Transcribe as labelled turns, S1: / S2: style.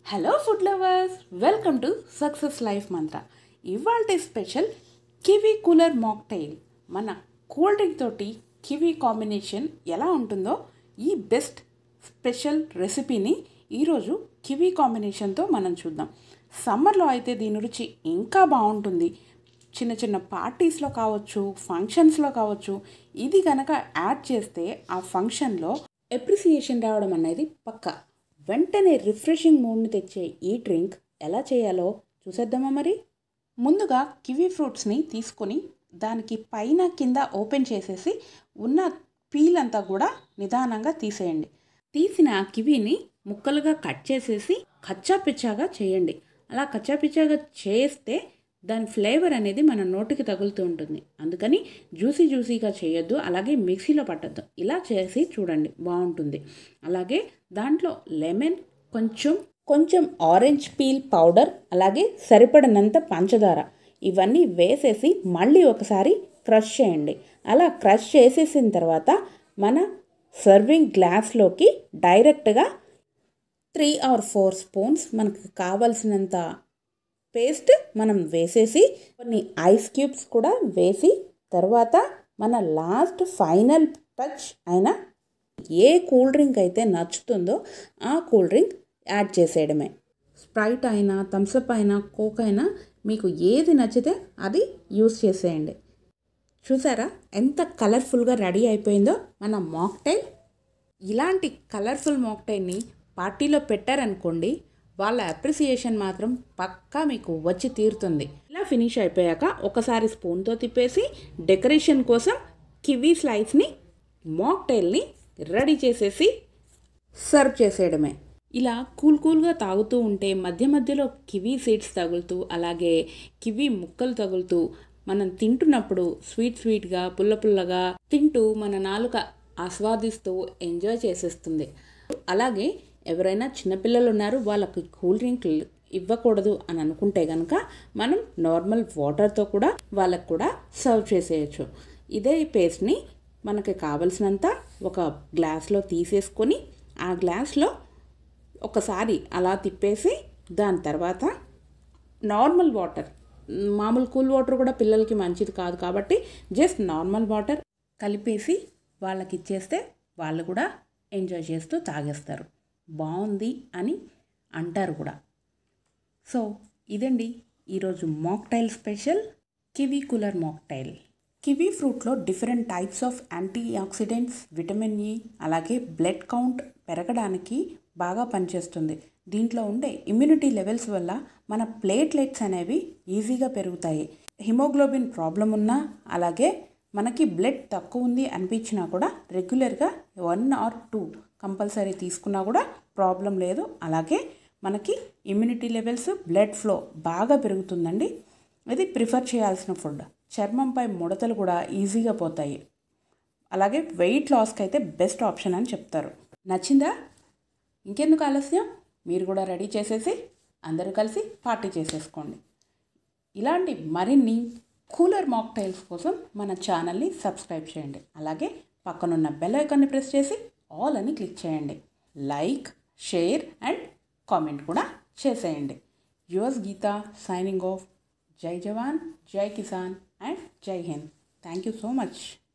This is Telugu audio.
S1: hello food lovers welcome to success life mantra ఇవాళ స్పెషల్ కివీ కూలర్ మాక్టైల్ మన కూల్ డ్రింక్ తోటి కివీ కాంబినేషన్ ఎలా ఉంటుందో ఈ బెస్ట్ స్పెషల్ రెసిపీని ఈరోజు కివీ కాంబినేషన్తో మనం చూద్దాం సమ్మర్లో అయితే దీని రుచి ఇంకా బాగుంటుంది చిన్న చిన్న పార్టీస్లో కావచ్చు ఫంక్షన్స్లో కావచ్చు ఇది కనుక యాడ్ చేస్తే ఆ ఫంక్షన్లో ఎప్రిసియేషన్ రావడం అనేది పక్కా వెంటనే రిఫ్రెషింగ్ మూడ్ని తెచ్చే ఈ డ్రింక్ ఎలా చేయాలో చూసేద్దామా మరి ముందుగా కివీ ఫ్రూట్స్ని తీసుకొని దానికి పైన కింద ఓపెన్ చేసేసి ఉన్న పీల్ అంతా కూడా నిదానంగా తీసేయండి తీసిన ఆ కివీని ముక్కలుగా కట్ చేసేసి కచ్చా పిచ్చాగా చేయండి అలా కచ్చా పిచ్చాగా చేస్తే దాని ఫ్లేవర్ అనేది మన నోటికి తగులుతూ ఉంటుంది అందుకని జ్యూసీ జ్యూసీగా చేయొద్దు అలాగే మిక్సీలో పట్టద్దు ఇలా చేసి చూడండి బాగుంటుంది అలాగే దాంట్లో లెమన్ కొంచెం కొంచెం ఆరెంజ్ పీల్ పౌడర్ అలాగే సరిపడినంత పంచదార ఇవన్నీ వేసేసి మళ్ళీ ఒకసారి క్రష్ చేయండి అలా క్రష్ చేసేసిన తర్వాత మన సర్వింగ్ గ్లాస్లోకి డైరెక్ట్గా త్రీ ఆర్ ఫోర్ స్పూన్స్ మనకు కావలసినంత పేస్ట్ మనం వేసేసి కొన్ని ఐస్ క్యూబ్స్ కూడా వేసి తర్వాత మన లాస్ట్ ఫైనల్ టచ్ అయిన ఏ కూల్ డ్రింక్ అయితే నచ్చుతుందో ఆ కూల్ డ్రింక్ యాడ్ చేసేయడమే స్ప్రైట్ అయినా థమ్సప్ అయినా కోక్ అయినా మీకు ఏది నచ్చితే అది యూస్ చేసేయండి చూసారా ఎంత కలర్ఫుల్గా రెడీ అయిపోయిందో మన మాక్టైల్ ఇలాంటి కలర్ఫుల్ మాక్టైల్ని పార్టీలో పెట్టారనుకోండి వాళ్ళ అప్రిసియేషన్ మాత్రం పక్కా మీకు వచ్చి తీరుతుంది ఇలా ఫినిష్ అయిపోయాక ఒకసారి స్పూన్తో తిప్పేసి డెకరేషన్ కోసం కివీ స్లైస్ని మాక్టైల్ని రెడీ చేసేసి సర్వ్ చేసేయడమే ఇలా కూల్ కూల్గా తాగుతూ ఉంటే మధ్య మధ్యలో కివీ సీడ్స్ తగులుతూ అలాగే కివీ ముక్కలు తగులుతూ మనం తింటున్నప్పుడు స్వీట్ స్వీట్గా పుల్ల పుల్లగా తింటూ మన నాలుక ఆస్వాదిస్తూ ఎంజాయ్ చేసేస్తుంది అలాగే ఎవరైనా చిన్నపిల్లలు ఉన్నారు వాళ్ళకి కూల్ డ్రింక్ ఇవ్వకూడదు అని అనుకుంటే కనుక మనం నార్మల్ వాటర్తో కూడా వాళ్ళకు కూడా సర్వ్ చేసేయచ్చు ఇదే పేస్ట్ని మనకి కావలసినంత ఒక గ్లాస్లో తీసేసుకొని ఆ గ్లాస్లో ఒకసారి అలా తిప్పేసి దాని తర్వాత నార్మల్ వాటర్ మామూలు కూల్ వాటర్ కూడా పిల్లలకి మంచిది కాదు కాబట్టి జస్ట్ నార్మల్ వాటర్ కలిపేసి వాళ్ళకి ఇచ్చేస్తే వాళ్ళు కూడా ఎంజాయ్ చేస్తూ తాగేస్తారు బాగుంది అని అంటారు కూడా సో ఇదండి ఈరోజు mocktail special kiwi cooler mocktail kiwi ఫ్రూట్లో different types of antioxidants vitamin E అలాగే బ్లడ్ కౌంట్ పెరగడానికి బాగా పనిచేస్తుంది దీంట్లో ఉండే ఇమ్యూనిటీ లెవెల్స్ వల్ల మన ప్లేట్లెట్స్ అనేవి ఈజీగా పెరుగుతాయి హిమోగ్లోబిన్ ప్రాబ్లం ఉన్నా అలాగే మనకి బ్లడ్ తక్కువ ఉంది అనిపించినా కూడా రెగ్యులర్గా వన్ ఆర్ టూ కంపల్సరీ తీసుకున్నా కూడా ప్రాబ్లం లేదు అలాగే మనకి ఇమ్యూనిటీ లెవెల్స్ బ్లడ్ ఫ్లో బాగా పెరుగుతుందండి ఇది ప్రిఫర్ చేయాల్సిన ఫుడ్ చర్మంపై ముడతలు కూడా ఈజీగా పోతాయి అలాగే వెయిట్ లాస్కి అయితే బెస్ట్ ఆప్షన్ అని చెప్తారు నచ్చిందా ఇంకెందుకు ఆలస్యం మీరు కూడా రెడీ చేసేసి అందరూ కలిసి పార్టీ చేసేసుకోండి ఇలాంటి మరిన్ని కూలర్ మాక్టైల్స్ కోసం మన ఛానల్ని సబ్స్క్రైబ్ చేయండి అలాగే పక్కనున్న బెల్ ఐకాన్ని ప్రెస్ చేసి ఆల్ అని క్లిక్ చేయండి లైక్ షేర్ అండ్ కామెంట్ కూడా చేసేయండి యువర్స్ గీత సైనింగ్ ఆఫ్ జై జవాన్ జై Kisan and Jai Hind thank you so much